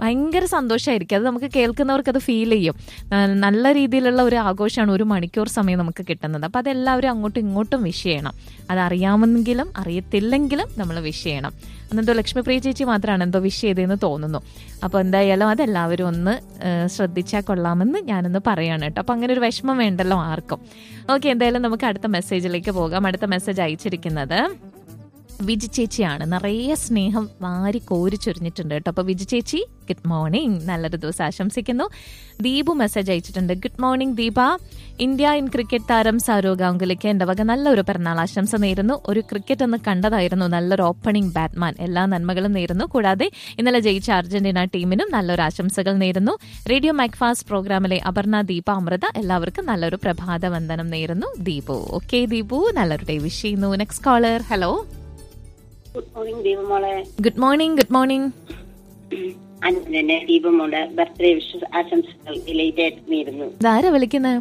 ഭയങ്കര സന്തോഷമായിരിക്കും അത് നമുക്ക് കേൾക്കുന്നവർക്ക് അത് ഫീൽ ചെയ്യും ആ, നല്ല രീതിയിലുള്ള ഒരു ആഘോഷമാണ് ഒരു മണിക്കൂർ സമയം നമുക്ക് കിട്ടുന്നത് അപ്പം അതെല്ലാവരും അങ്ങോട്ടും ഇങ്ങോട്ടും വിഷ് ചെയ്യണം അത് അറിയാമെങ്കിലും അറിയത്തില്ലെങ്കിലും നമ്മൾ വിഷ് ചെയ്യണം അന്നെന്തോ ലക്ഷ്മിപ്രിയ ചേച്ചി മാത്രമാണ് എന്തോ വിഷ് ചെയ്തതെന്ന് തോന്നുന്നു അപ്പോൾ എന്തായാലും അതെല്ലാവരും ഒന്ന് ആ, ശ്രദ്ധിച്ചാൽ കൊള്ളാമെന്ന് ഞാനൊന്ന് പറയാണ് കേട്ടോ അപ്പം അങ്ങനെ ഒരു വിഷമം വേണ്ടല്ലോ ആർക്കും ഓക്കെ എന്തായാലും നമുക്ക് അടുത്ത മെസ്സേജിലേക്ക് പോകാം അടുത്ത മെസ്സേജ് അയച്ചിരിക്കുന്നത് വിജി ചേച്ചിയാണ് നിറയെ സ്നേഹം വാരി കോരി ചൊരിഞ്ഞിട്ടുണ്ട് കേട്ടോ അപ്പൊ വിജി ചേച്ചി ഗുഡ് മോർണിംഗ് നല്ലൊരു ദിവസം ആശംസിക്കുന്നു ദീപു മെസ്സേജ് അയച്ചിട്ടുണ്ട് good morning Deepa India in cricket താരം സൗരവ് ഗാംഗുലിക്ക് എന്റെ വക നല്ലൊരു പിറന്നാൾ ആശംസ നേരുന്നു ഒരു ക്രിക്കറ്റ് ഒന്ന് കണ്ടതായിരുന്നു നല്ലൊരു ഓപ്പണിംഗ് ബാറ്റ്മാൻ എല്ലാ നന്മകളും നേരുന്നു കൂടാതെ ഇന്നലെ ജയിച്ച അർജന്റീന ടീമിനും നല്ലൊരു ആശംസകൾ നേരുന്നു റേഡിയോ മാക്ഫാസ്റ്റ് പ്രോഗ്രാമിലെ അപർണ ദീപ അമൃത എല്ലാവർക്കും നല്ലൊരു പ്രഭാത വന്ദനം നേരുന്നു ദീപു ഓക്കെ ദീപു നല്ലൊരു ഡേ വിഷ് ചെയ്യുന്നു next caller hello good morning ദീപമോളെ ഗുഡ് മോർണിംഗ് ഗുഡ് മോർണിംഗ് അന്നെ ദീപമോളെ ബർത്ത്ഡേ വിഷ ആശംസകൾ ഡിലേറ്റ് ആയിട്ട് നേരുന്നു ഇതാരാ വിളിക്കുന്നത്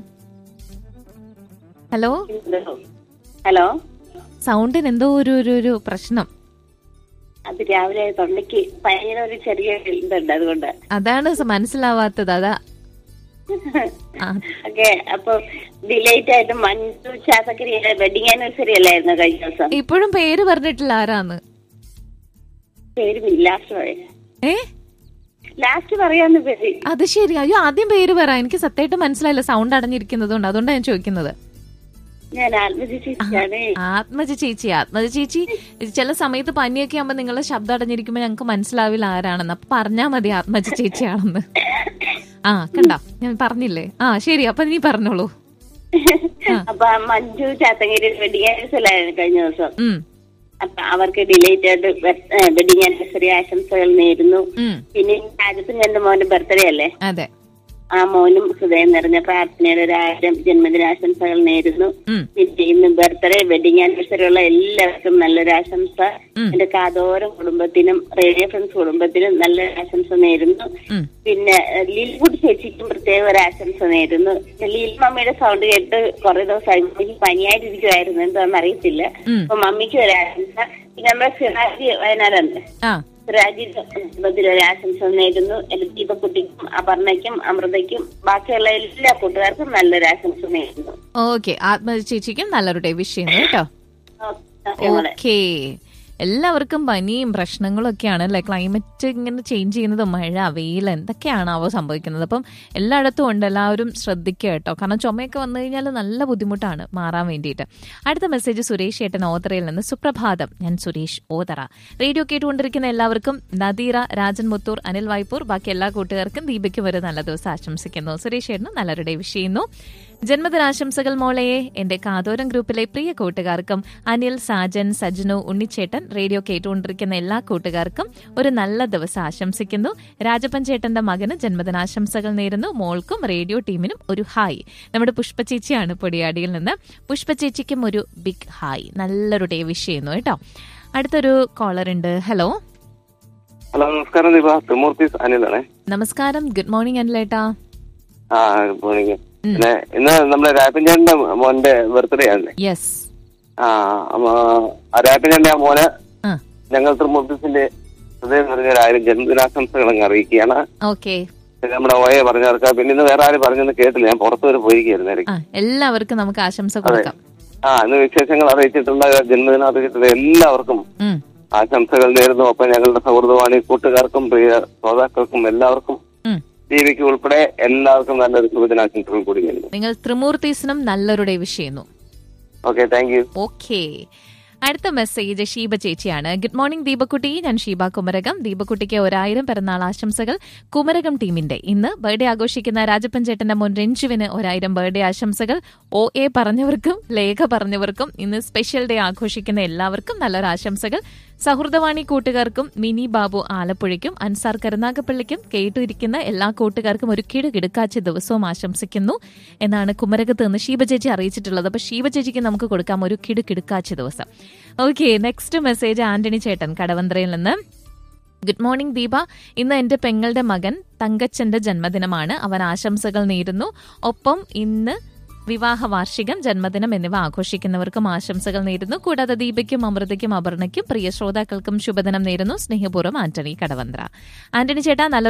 ഹലോ ഹലോ സൗണ്ടിന് എന്തോ ഒരു ഒരു ഒരു പ്രശ്നം അത് രാവിലെ തൊണ്ടയ്ക്ക് പനിയുടെ ഒരു ചെറിയ ഇതുണ്ട് അതുകൊണ്ട് അതാണ് സ- മനസ്സിലാവാത്തത് അതാ ആ, ഓക്കെ അപ്പൊ ഡിലേറ്റ് ആയിട്ട് മഞ്ജു ചാസക്കരിയുടെ വെഡിങ് ആനിവേഴ്സറി അല്ലായിരുന്നു കഴിഞ്ഞ ദിവസം ഇപ്പോഴും പേര് പറഞ്ഞിട്ടില്ല ആരാന്ന് പേര് ലാസ്റ്റ് പറയാം ഏ ലാസ്റ്റ് പറയാന്ന് പേര് അത് ശരി അയ്യോ ആദ്യം പേര് പറ എനിക്ക് സത്യമായിട്ട് മനസ്സിലായില്ല സൗണ്ട് അടഞ്ഞിരിക്കുന്നത് കൊണ്ട് അതുകൊണ്ടാണ് ഞാൻ ചോദിക്കുന്നത് ഞാൻ ആത്മജി ചേച്ചിയാണ് ആത്മജ ചേച്ചി ആത്മജ ചേച്ചി ചില സമയത്ത് പനിയൊക്കെ ആകുമ്പോ നിങ്ങളുടെ ശബ്ദം അടഞ്ഞിരിക്കുമ്പോ ഞങ്ങൾക്ക് മനസ്സിലാവില്ല ആരാണെന്ന് അപ്പൊ പറഞ്ഞാ മതി ആത്മജ ചേച്ചിയാണെന്ന് ആ കണ്ട ഞാൻ പറഞ്ഞില്ലേ ആ ശരി അപ്പൊ നീ പറഞ്ഞോളൂ അപ്പൊ ആ മഞ്ജു ചാത്തങ്കരിയുടെ വെഡിങ് ആനിവേഴ്സറി ആയിരുന്നു കഴിഞ്ഞ ദിവസം ഉം അപ്പൊ അവർക്ക് ഡിലേറ്റ് ആയിട്ട് വെഡിങ് ആനിവേഴ്സറി ആശംസകൾ നേരുന്നു ഉം പിന്നെ രാജ്യത്ത് എന്റെ മോന്റെ ബർത്ത്ഡേ അല്ലേ അതെ ആ മോനും ഹൃദയം നിറഞ്ഞ പ്രാർത്ഥനയുടെ ഒരു ആയിരം ജന്മദിനാശംസകൾ നേരുന്നു ഉം പിന്നെ ഇന്ന് ബർത്ത്ഡേ വെഡിങ് ആനിവേഴ്സറി ഉള്ള എല്ലാവർക്കും നല്ലൊരു ആശംസ ഉം. എന്റെ കാതോരം കുടുംബത്തിനും റേഡിയോ ഫ്രണ്ട്സ് കുടുംബത്തിനും നല്ലൊരു ആശംസ നേരുന്നു ഉം പിന്നെ ലീൽകുട്ടി ചേച്ചിക്കും പ്രത്യേക ഒരു ആശംസ നേരുന്നു ലീൽ മമ്മിയുടെ സൗണ്ട് കേട്ട് കുറെ ദിവസമായി മമ്മിക്ക് പനിയായിട്ടിരിക്കുമായിരുന്നു എന്താണെന്ന് അറിയത്തില്ല ഉം. അപ്പൊ മമ്മിക്ക് ഒരു ആശംസ പിന്നെ നമ്മുടെ സിറാജി വയനാടുണ്ട് ആ സിറാജിന്റെ കുടുംബത്തിൽ ഒരു ആശംസ നേരുന്നു എന്റെ ദീപക്കുട്ടിക്കും അപർണയ്ക്കും അമൃതയ്ക്കും ബാക്കിയുള്ള എല്ലാ കൂട്ടുകാർക്കും നല്ലൊരു ആശംസ നേരുന്നു ഓക്കെ ആത്മജ ചേച്ചിക്കും നല്ലൊരു ഡേ വിഷ് ചെയ്യുന്നു കേട്ടോ ഓക്കെ മോളെ ഓക്കെ എല്ലാവർക്കും പനിയും പ്രശ്നങ്ങളും ഒക്കെയാണ് അല്ലെ ക്ലൈമറ്റ് ഇങ്ങനെ ചേഞ്ച് ചെയ്യുന്നത് മഴ വെയിൽ എന്തൊക്കെയാണാവോ സംഭവിക്കുന്നത് അപ്പം എല്ലായിടത്തും ഉണ്ട് എല്ലാവരും ശ്രദ്ധിക്കുക കേട്ടോ കാരണം ചുമയൊക്കെ വന്നു കഴിഞ്ഞാൽ നല്ല ബുദ്ധിമുട്ടാണ് മാറാൻ വേണ്ടിയിട്ട് അടുത്ത മെസ്സേജ് സുരേഷ് ഏട്ടൻ ഓതറയിൽ നിന്ന് സുപ്രഭാതം ഞാൻ സുരേഷ് ഓതറ റേഡിയോ കേട്ടുകൊണ്ടിരിക്കുന്ന എല്ലാവർക്കും നദീറ രാജൻ മുത്തൂർ അനിൽ വായ്പൂർ ബാക്കി എല്ലാ കൂട്ടുകാർക്കും ദീപയ്ക്കും ഒരു നല്ല ദിവസം ആശംസിക്കുന്നു സുരേഷ് ഏട്ടനും നല്ലൊരു ഡേ വിഷ് ചെയ്യുന്നു ജന്മദിനാശംസകൾ മോളയെ എന്റെ കാതോരം ഗ്രൂപ്പിലെ പ്രിയ കൂട്ടുകാർക്കും അനിൽ സാജൻ സജ്നു ഉണ്ണിച്ചേട്ടൻ റേഡിയോ കേട്ടുകൊണ്ടിരിക്കുന്ന എല്ലാ കൂട്ടുകാർക്കും ഒരു നല്ല ദിവസം ആശംസിക്കുന്നു രാജപ്പൻ ചേട്ടന്റെ മകന് ജന്മദിനാശംസകൾ നേരുന്നു മോൾക്കും റേഡിയോ ടീമിനും ഒരു ഹായ് നമ്മുടെ പുഷ്പ ചേച്ചിയാണ് പൊടിയാടിയിൽ നിന്ന് പുഷ്പ ചേച്ചിക്കും ഒരു ബിഗ് ഹായ് നല്ലൊരു ഡേ വിഷ് ചെയ്യുന്നു കേട്ടോ അടുത്തൊരു കോളർ ഉണ്ട് ഹലോ ഹലോ നമസ്കാരം ദീപ ത്രിമൂർത്തീസ് അനിലാണേ നമസ്കാരം ഗുഡ് മോർണിംഗ് അനിലേട്ടാ ആ ഗുഡ് മോർണിംഗ് പിന്നെ ഇന്ന് നമ്മുടെ രാപ്പിൻചാണ്ടിന്റെ മോന്റെ ബർത്ത്ഡേ ആണല്ലേ യെസ് ആ അപ്പൊ ആ രാപ്പിൻചാണ്ടിന്റെ ആ മോന് ആ ഞങ്ങൾ ത്രിമൂർത്തീസിന്റെ ഹൃദയം നിറഞ്ഞ ഒരു ആയിരം ജന്മദിനാശംസകൾ അങ്ങ് അറിയിക്കുകയാണ് ഓക്കെ പിന്നെ നമ്മുടെ ഓയെ പറഞ്ഞവർക്ക് പിന്നെ ഇന്ന് വേറെ ആരും പറഞ്ഞൊന്നും കേട്ടില്ല ഞാൻ പുറത്തു വരെ പോയിരിക്കുന്നു ഇടയ്ക്ക് ആ എല്ലാവർക്കും നമുക്ക് ആശംസ കൊടുക്കാം ആ ഇന്ന് വിശേഷങ്ങൾ അറിയിച്ചിട്ടുള്ള ജന്മദിനം അറിയിച്ചിട്ടുള്ള എല്ലാവർക്കും ഉം. ആശംസകൾ നേരുന്നു ഒപ്പം ഞങ്ങളുടെ സൗഹൃദവാണി കൂട്ടുകാർക്കും പ്രിയ ശ്രോതാക്കൾക്കും എല്ലാവർക്കും ഉം. ടിവിക്ക് ഉൾപ്പെടെ എല്ലാവർക്കും നല്ലൊരു ശുഭദിനാശംസകൾ കൂടി നേരുന്നു നിങ്ങൾ ത്രിമൂർത്തീസിനും നല്ലൊരു ഡേ വിഷ് ചെയ്യുന്നു ഓക്കെ താങ്ക് യു ഓക്കെ അടുത്ത മെസ്സേജ് ഷീബ ചേച്ചിയാണ് ഗുഡ് മോർണിംഗ് ദീപക്കുട്ടി ഞാൻ ഷീബ കുമരകം ദീപക്കുട്ടിക്ക് ഒരായിരം പിറന്നാൾ ആശംസകൾ കുമരകം ടീമിന്റെ ഇന്ന് ബർത്ത്ഡേ ആഘോഷിക്കുന്ന രാജപ്പൻ ചേട്ടന്റെ മുൻ രഞ്ജുവിന് ഒരായിരം ബർത്ത്ഡേ ആശംസകൾ ഒ എ പറഞ്ഞവർക്കും ലേഖ പറഞ്ഞവർക്കും ഇന്ന് സ്പെഷ്യൽ ഡേ ആഘോഷിക്കുന്ന എല്ലാവർക്കും നല്ലൊരു ആശംസകൾ സൗഹൃദവാണി കൂട്ടുകാർക്കും മിനി ബാബു ആലപ്പുഴയ്ക്കും അൻസാർ കരുനാഗപ്പള്ളിക്കും കേട്ടിരിക്കുന്ന എല്ലാ കൂട്ടുകാർക്കും ഒരു കിട കിടക്കാച്ച ദിവസവും ആശംസിക്കുന്നു എന്നാണ് കുമരകത്ത് നിന്ന് ഷീബ ചേച്ചി അറിയിച്ചിട്ടുള്ളത് അപ്പൊ ഷീബ ചേച്ചിക്ക് നമുക്ക് കൊടുക്കാം ഒരു കിട കിടക്കാച്ച ദിവസം ഓക്കെ നെക്സ്റ്റ് മെസ്സേജ് ആന്റണി ചേട്ടൻ കടവന്ത്രയിൽ നിന്ന് ഗുഡ് മോർണിംഗ് ദീപ ഇന്ന് എന്റെ പെങ്ങളുടെ മകൻ തങ്കച്ചന്റെ ജന്മദിനമാണ് അവൻ ആശംസകൾ നേരുന്നു ഒപ്പം ഇന്ന് വിവാഹ വാർഷികം ജന്മദിനം എന്നിവ ആഘോഷിക്കുന്നവർക്കും ആശംസകൾ നേരുന്നു കൂടാതെ ദീപയ്ക്കും അമൃതയ്ക്കും അപർണയ്ക്കും പ്രിയ ശ്രോതാക്കൾക്കും ശുഭദിനം നേരുന്നു സ്നേഹപൂർവ്വം ആന്റണി കടവന്ത്ര ആന്റണി ചേട്ടാ നല്ല